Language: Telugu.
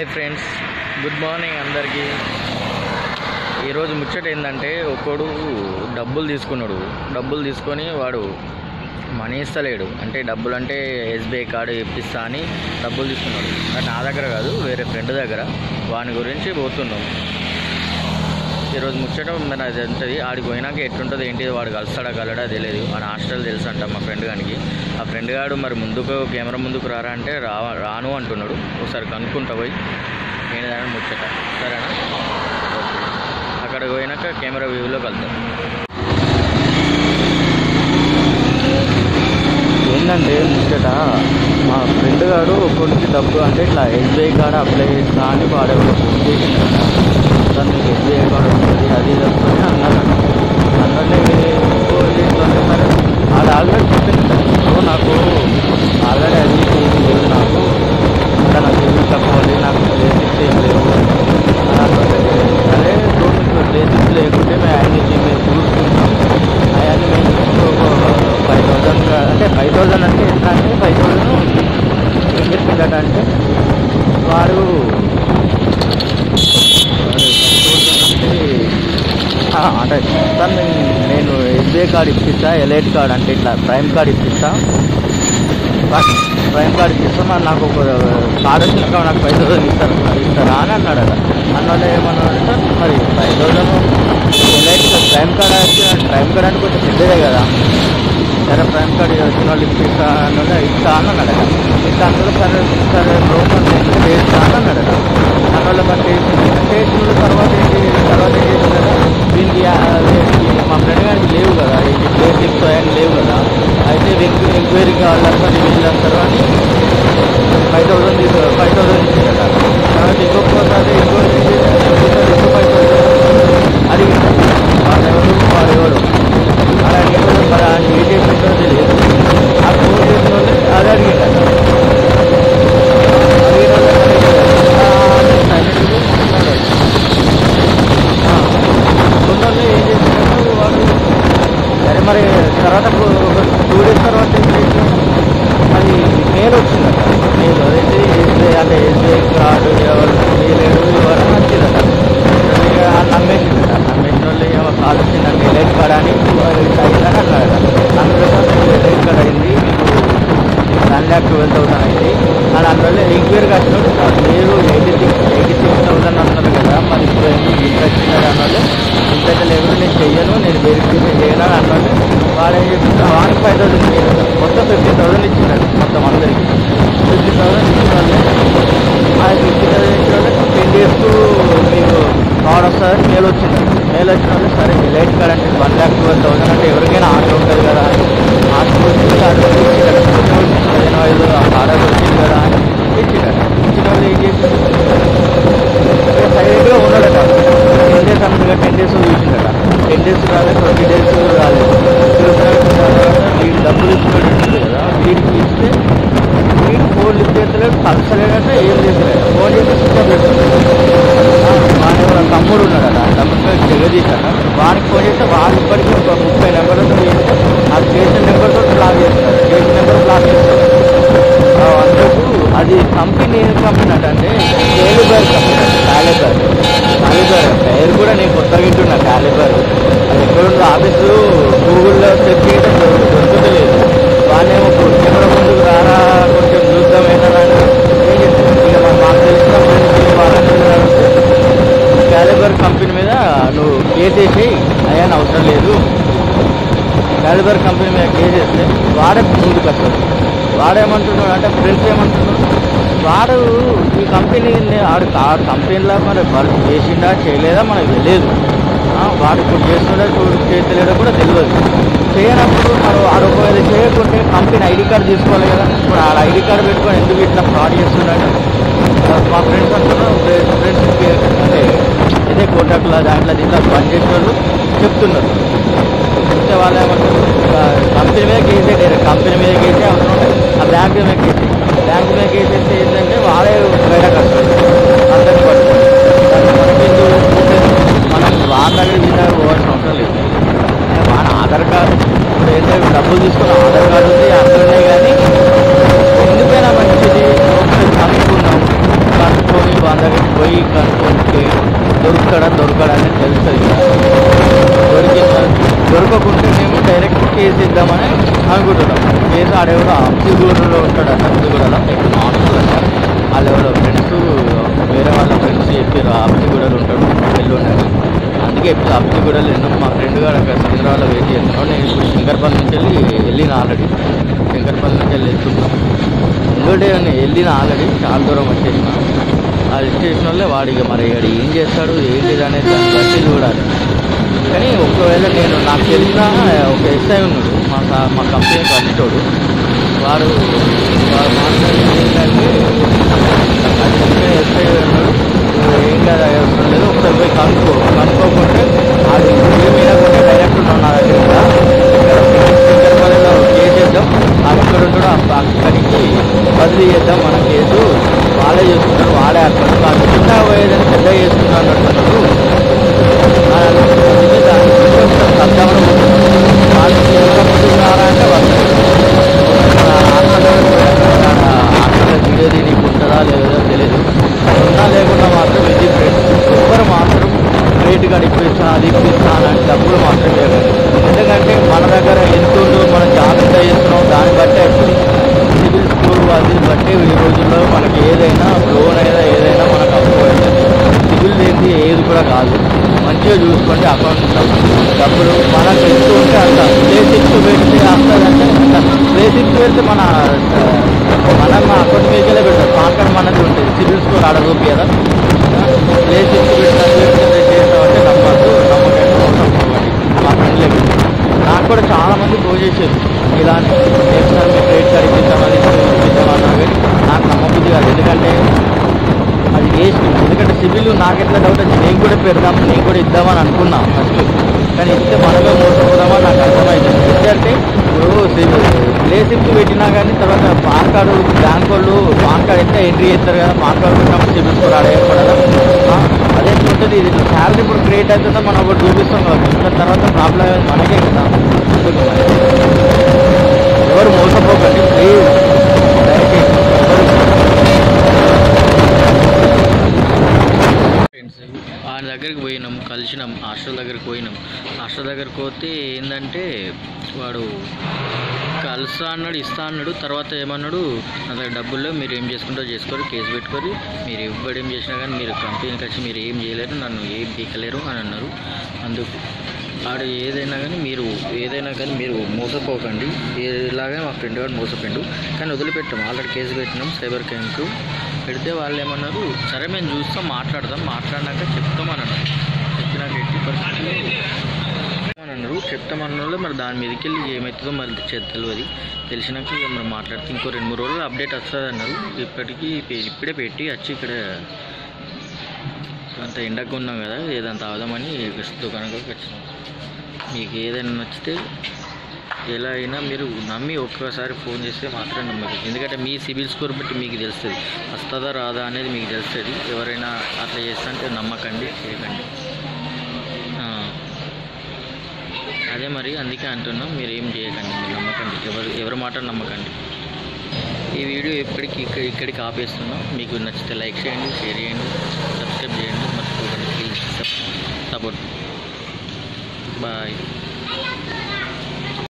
హాయ్ ఫ్రెండ్స్ గుడ్ మార్నింగ్ అందరికీ ఈరోజు ముచ్చట ఏంటంటే ఒకడు డబ్బులు తీసుకున్నాడు డబ్బులు తీసుకొని వాడు మనీ ఇస్తలేడు అంటే డబ్బులు అంటే ఎస్బీఐ కార్డు ఇప్పిస్తా అని డబ్బులు తీసుకున్నాడు అది నా దగ్గర కాదు వేరే ఫ్రెండ్ దగ్గర వాని గురించి పోతున్నాం ఈరోజు ముచ్చట మరి అది ఉంటుంది ఆడికి పోయినాక ఎట్లుంటుంది ఏంటి వాడు కలుస్తాడా కలడా తెలియదు వాడి హాస్టల్ తెలుసు అంట మా ఫ్రెండ్ గానికి ఆ ఫ్రెండ్ గాడు మరి ముందుకు కెమెరా ముందుకు రారా అంటే రా రాను అంటున్నాడు ఒకసారి కనుక్కుంటా పోయి ఏంటని ముచ్చట సరేనా ఓకే అక్కడికి పోయినాక కెమెరా వ్యూలో కలుద్దాం ఏంటంటే ముచ్చట మా ఫ్రెండ్ గారు కొడుకు డబ్బు అంటే ఇట్లా ఎస్బీఐ కార్డు అప్లై చేస్తా అని వాడు ఎవరో ఫోన్ చేసిండట సార్ మీకు ఎస్బీఐ కార్డు వస్తుంది అది ఇది వస్తుంది అన్నారట అన్నట్లే ఫోన్ చేస్తుంటే మరి అది ఆల్రెడీ చెప్పింది సార్ సో నాకు ఆల్రెడీ అది ఏం లేదు నాకు ఇంకా నాకు ఏమి తక్కువ నాకు బేసిక్స్ ఏం లేవు అని అన్నట్టు సరే సో మీకు బేసిక్స్ లేకుంటే మేము అన్ని మేము చూసుకుంటాం అవన్నీ మేము ఫైవ్ థౌజండ్ అంటే ఫైవ్ థౌజండ్ అంటే ఎంత అంటే ఫైవ్ థౌజండ్ ఏం చెప్పిందట అంటే వాడు ఆ, అంటే సార్ నేను నేను ఎస్బీఐ కార్డు ఇప్పిస్తా ఎలైట్ కార్డ్ అంటే ఇట్లా ప్రైమ్ కార్డ్ ఇప్పిస్తా బట్ ప్రైమ్ కార్డ్ ఇప్పిస్తా మరి నాకు ఒక కార్డు వచ్చినాక నాకు ఫైవ్ థౌసండ్ ఇస్తారు ఇస్తారా అని అన్నాడట అన్నోళ్ళు ఏమన్నాడు సార్ మరి five thousand elite prime card వచ్చి ప్రైమ్ కార్డ్ అంటే కొంచెం పెద్దదే కదా సరే ప్రైమ్ కార్డ్ వచ్చిన వాళ్ళు ఇప్పిస్తా అన్నోళ్ళు ఇస్తా అని అన్నాడట ఇస్తా అన్నోళ్ళు సరే సరే బ్రోకర్ నేను చేస్తా అని అన్నాడట అన్నోళ్ళు మరి చేసింది చేసిన తర్వాత ఏంటి తర్వాత ఏం చేసిందట దీనికి ఆ, దీనికి మా ఫ్రెండ్ గారికి లేవు కదా ఈ బేసిక్స్ అవన్నీ లేవు కదా అయితే దీనికి ఎంక్వైరీ కావాలి సార్ వీళ్ళు వస్తారు అని ఫైవ్ థౌసండ్ తీసు ఫైవ్ థౌసండ్ ఇచ్చిందట తర్వాత ఇంకొకసారి ఇంకో ఇంకోసారి ఇంకో ఫైవ్ థౌసండ్ అడిగింది వాడు ఎవరు వాడు ఎవరు అలా అడిగిన మరి ఆయన ఏం చేసిందో తెలియదు ఆ ఫోన్ చేసిన వాళ్ళు అదే అడిగిందట అడిగిన వాళ్ళు కొందరు ఏం చేస్తున్నారు వాళ్ళు సరే మరి తర్వాత ఒక టూ డేస్ తర్వాత ఏం చేశారు అది మెయిల్ వచ్చిందట మెయిల్ అదైతే ఎస్బీఐ అంటే ఎస్బీఐ కార్డు ఎవరు చేయలేడు ఎవరు వచ్చిందట ఇక నమ్మేసిందట నమ్మేసిన వాళ్ళు ఏమో కాల్ వచ్చిందంటే ఎలైట్ కార్డ్ అని అయిందని అన్నాడట అందులో ఎలైట్ కార్డ్ అయింది మీకు వన్ ల్యాక్ ట్వెల్వ్ థౌసండ్ అయింది అని అందువల్ల ఎంక్వైరీ వచ్చినట్టు సార్ మీరు eighty six eighty six thousand అన్నారు కదా మరి ఇప్పుడు ఎందుకు ఇంత వచ్చిందని అన్నోళ్ళు ఇంత అయితే లేదు నేను చెయ్యను నేను వెరిఫికేషన్ చేయను అని అన్నోళ్ళు వాడు ఏం చెప్పింది వాడికి ఫైవ్ థౌసండ్ ఇచ్చారు మొత్తం ఫిఫ్టీ థౌసండ్ ఇచ్చినారు మొత్తం అందరికి ఫిఫ్టీ థౌసండ్ ఇచ్చిన వాళ్ళు ఆ ఫిఫ్టీ థౌసండ్ ఇచ్చిన వాళ్ళకి టెన్ డేస్ మీకు కార్డ్ వస్తుంది మేల్ వచ్చింది మేల్ వచ్చిన వాళ్ళు సరే లైట్ కార్డ్ అంటే వన్ ల్యాక్ ట్వెల్వ్ థౌసండ్ అంటే ఎవరికైనా ఆర్డర్ ఉంటుంది కదా అని ఆర్డర్ వచ్చింది ఆర్డర్ పదిహేను ఐదు ఆర్డర్ వచ్చింది కదా అని ఇచ్చిందట ఇచ్చిన వాళ్ళు ఏం చేసింది సైలెంట్గా ఉన్నాడట టెన్ డేస్ అన్నట్టుగా టెన్ డేస్ చూసిండట టెన్ డేస్ రాలేదు ట్వంటీ డేస్ రాలేదు వీడు డబ్బులు ఇచ్చినట్టు కదా వీడికి ఇస్తే వీడు ఫోన్ లిఫ్ట్ చేస్తలేడు కలసలేడంటే ఏం చేస్తలేడు ఫోన్ చేస్తే స్విచ్ ఆఫ్ చేస్తున్నాడు వాడి వాళ్ళ తమ్ముడు ఉన్నాడట ఆ తమ్ముడు పేరు జగదీష్ అట వాడికి ఫోన్ చేస్తే వాడు ఇప్పటికీ ఒక ముప్పై నెంబర్లతో చేస్తే ఆ స్టేషన్ నెంబర్తో బ్లాక్ చేస్తారు స్టేషన్ నెంబర్ బ్లాక్ చేస్తారు ఆ అందుకు అది కంపెనీ ఏం కంపెనీ అంటే కేలిబర్ కంపెనీ కాలిబర్ కాలిబర్ పేరు కూడా నేను కొత్తగా వింటున్నా కాలిబర్ అది ఎక్కడుందో ఆఫీసు గూగుల్లో సెర్చ్ చేయడం దొరు- దొరుకుతలేదు వాళ్ళేమో కెమెరా ముందుకు రారా కొంచెం చూద్దాం ఏంటన్నా ఏం చేస్తారు ఇక మన మాకు తెలిసిన ఫ్రెండ్స్ వాళ్ళని అడిగితే క్యాలిబర్ కంపెనీ మీద నువ్వు కేసు వేసి అయ్యా అవసరం లేదు క్యాలిబర్ కంపెనీ మీద కేసు వేస్తే వాడే ముందుకు వస్తాడు వాడేమంటున్నాడు అంటే ఫ్రెండ్స్ ఏమంటున్నాడు వాడు ఈ కంపెనీ ఆడు ఆడు కంపెనీలో మరి వర్క్ చేసిండా చేయలేదా మనకు తెలియదు ఆ, వాడు ఇప్పుడు చేస్తుండే చూడు చేస్తలేడో కూడా తెలియదు చేయనప్పుడు మరి వాడు ఒకవేళ చేయకుంటే కంపెనీ ఐడి కార్డు తీసుకోవాలి కదా ఇప్పుడు ఆడ ఐడి కార్డు పెట్టుకొని ఎందుకు ఇట్లా ఫ్రాడ్ చేస్తున్నాడు మా ఫ్రెండ్స్ అంటున్నారు ఫ్రెండ్స్ అంటే ఇదే కోటాకుల దాంట్లో దీంట్లో పనిచేసే వాళ్ళు చెప్తున్నారు చెప్తే వాళ్ళు ఏమంటారు ఆ, కంపెనీ మీద కేసే డైరెక్ట్ కంపెనీ మీద కేసే అవసరం ఉండదు. ఆ బ్యాంక్ మీద కేసే బ్యాంక్ మీద కేసేస్తే ఏంటంటే వాళ్ళే బయటకు వస్తారు అందరికి పడుతుంది మనకి ఎందుకు మనం వాళ్ళ దగ్గర వీళ్ళ దగ్గర పోవాల్సిన అవసరం లేదు మన ఆధార్ కార్డు ఇప్పుడు ఏంటంటే డబ్బులు తీసుకున్న ఆధార్ కార్డు ఉంది అందరూ ఉన్నాయి కానీ ఎందుకైనా మంచిది ఒకసారి కనుక్కున్నాం కనుక్కొని వాళ్ళ దగ్గరికి పోయి కనుక్కుంటే దొరుకుతాడా దొరకడా అనేది తెలుస్తుంది కదా దొరికిందా దొరకకుంటే మేము డైరెక్ట్ కేసు ఇద్దామని అనుకుంటున్నాం కేసు ఆడెవడో అప్సిగూడలో ఉంటాడు అన్న అప్సిగూడలో ఇక్కడ మాట్లాడాలి వాళ్ళు ఎవరో ఫ్రెండ్స్ వేరే వాళ్ళ ఫ్రెండ్స్ చెప్పారు అప్సిగూడలో ఉంటాడు వెళ్ళుండని అందుకే ఇప్పుడు అప్సిగూడలో వెళ్ళినాం మా ఫ్రెండ్ గారు అక్కడ సికింద్రాబాద్లో వెయిట్ చేస్తున్నాడు నేను ఇప్పుడు శంకర్పల్లి నుంచి వెళ్ళి వెళ్ళిన ఆల్రెడీ శంకర్పల్లి నుంచి వెళ్ళి వెళ్తున్నాను ఇంకోటి వెళ్ళిన ఆల్రెడీ చాలా దూరం వచ్చేసిన ఆ స్టేషన్ వల్లే వాడిగా మరి వాడు ఏం చేస్తాడు ఏంటిది అనేది దాన్ని బట్టి చూడాలి కానీ ఒకవేళ నేను నాకు తెలిసిన ఒక ఎస్ఐ ఉన్నాడు మా సా- మా కంపెనీకి వచ్చేటోడు వాడు వాడు మాట్లాడింది ఏంటంటే అది చెప్పే ఎస్ఐ ఉన్నాడు "నువ్వు ఏం కదా అవసరం లేదు ఒకసారి పోయి కనుక్కో కనుక్కోకుంటే అది ఇంటి మీద కూడా డైరెక్ట్ ఉన్నాడు నా దగ్గర కూడా. ఇక్కడ శంకరపల్లిలో కేసు చేద్దాం అక్కడ ఉంటాడు అప్ప- అక్కడికి బదిలీ చేద్దాం మన కేసు వాళ్ళే చేసుకుంటారు వాళ్ళే అక్కడ కాదు చిన్న పోయేదని పెద్ద చేసుకుంటారు అంటున్నారు అని అనుకుంటుంది. దాని గురించి ఒకసారి సర్దామని అనుకుంటున్నాను. వాళ్ళు ఎవరో ముందున్నారా అంటే వస్తారు హాస్పిటల్ వీడియో దీనికి ఉంటుందా లేదో తెలియదు ఉన్నా లేకుండా మాత్రం ఇది ఫ్రెండ్స్ ఎవరు మాత్రం రేటు కాడ ఇప్పిస్తా అది ఇప్పిస్తా అని డబ్బులు మాత్రం లేదు ఎందుకంటే మన దగ్గర ఎంత ఉందో మనం జాగ్రత్త చేస్తున్నాం దాన్ని బట్టే ఇప్పుడు సివిల్ స్కోర్ అది బట్టి ఈ రోజుల్లో మనకి ఏదైనా లోన్ అయినా ఏదైనా మనకు అప్పు అవుతుంది సివిల్ లేనిది ఏది కూడా కాదు మంచిగా చూసుకోండి అకౌంట్ డబ్బులు మనకు ఎంత ఉంటే అంత బేసిక్స్ పెడితే వస్తుందంటే బేసిక్స్ పెడితే మన మనం మా అకౌంట్ మీదకెళ్ళే పెడతాం పాన్ కార్డ్ మనది ఉంటుంది సివిల్ స్కోర్ ఆడ చూపి కదా బేసిక్స్ పెట్టిన పెడితే చేస్తామంటే నమ్మద్దు నమ్మకండి మోసం పోకండి మా ఫ్రెండ్లకి నాకు కూడా చాలా మంది ఫోన్ చేశారు ఇలానే "లేదు సార్ మీ క్రెడిట్ కార్డ్ ఇప్పిద్దామని ఇప్పిద్దామన్నా కానీ నాకు నమ్మబుద్ధి కాదు ఎందుకంటే అది వేస్ట్ ఎందుకంటే సివిల్ నాకు ఎట్లా డౌట్ వచ్చింది నేను కూడా పెడదాం నేను కూడా ఇద్దామని అనుకున్నా ఫస్ట్ కానీ ఇస్తే మనమే మోసపోదామని నాకు అర్థమైంది ఎందుకంటే ఇప్పుడు సివిల్ ప్లేసిప్స్ పెట్టినా కానీ తర్వాత పాన్ కార్డు బ్యాంక్ వాళ్ళు పాన్ కార్డు ఎంత ఎంట్రీ చేస్తారు కదా పాన్ కార్డు పెట్టినప్పుడు సివిల్ స్కోర్ ఆడ ఏర్పడదా ఆ, అదే ఉంటుంది ఇది శాలరీ ఇప్పుడు క్రియేట్ అవుతుందో మనం ఒకటి చూపిస్తాం కాబట్టి ఇంకా తర్వాత ప్రాబ్లం మనకే కదా అందుకు మరి. ఎవరు మోసపోకండి ప్లీజ్ దయచేసి ఫ్రెండ్స్ ఆయన దగ్గరికి పోయినాం కలిసినాం హాస్టల్ దగ్గరికి పోయినాం హాస్టల్ దగ్గరికి పోతే ఏంటంటే వాడు కలుస్తా అన్నాడు ఇస్తా అన్నాడు తర్వాత ఏమన్నాడు నా దగ్గర డబ్బుల్లో మీరు ఏం చేసుకుంటారో చేసుకోరు కేసు పెట్టుకొని మీరు ఎవ్వడు ఏం చేసినా కానీ మీరు కంపెనీకి వచ్చి మీరు ఏం చేయలేరు నన్ను ఏం పీకలేరు అని అన్నారు అందుకు ఆడు ఏదైనా కానీ మీరు ఏదైనా కానీ మీరు మోసపోకండి ఇలాగే మా ఫ్రెండ్ వాడు మోసపోయిండు కానీ వదిలిపెట్టాం ఆల్రెడీ కేసు పెట్టినాం సైబర్ క్రైమ్కు పెడితే వాళ్ళు ఏమన్నారు సరే మేము చూస్తాం మాట్లాడదాం మాట్లాడినాక చెప్తామని అన్నారు చెప్పినాక ఎట్టి పరిస్థితుల్లో అని అన్నారు చెప్తామన్నారు మరి దాని మీదకి వెళ్ళి ఏమవుతుందో మరి తె- తెలియదు తెలిసినాక ఇక మనం మాట్లాడితే ఇంకో రెండు మూడు రోజులు అప్డేట్ వస్తుంది అన్నారు ఇప్పటికీ పె- ఇప్పుడే పెట్టి వచ్చి ఇక్కడ అంత ఎండకు ఉన్నాం కదా ఏదంత అవదామని దుకాణంలోకి వచ్చినాం మీకు ఏదైనా నచ్చితే ఎలా అయినా మీరు నమ్మి ఒక్కసారి ఫోన్ చేస్తే మాత్రం నమ్మదు ఎందుకంటే మీ సిబిల్ స్కోర్ బట్టి మీకు తెలుస్తుంది వస్తుందా రాదా అనేది మీకు తెలుస్తుంది ఎవరైనా అట్లా చేస్తా అంటే నమ్మకండి చేయకండి ఆ, అదే మరి అందుకే అంటున్నాం మీరు ఏం చేయకండి మీరు నమ్మకండి ఎవరు ఎవరి మాట నమ్మకండి ఈ వీడియో ఎప్పటికి ఇక్కడ ఇక్కడికి ఆపేస్తున్నాం మీకు నచ్చితే లైక్ చేయండి షేర్ చేయండి సబ్స్క్రైబ్ చేయండి మర్చిపోకండి ప్లీజ్ సపోర్ట్ బాయ్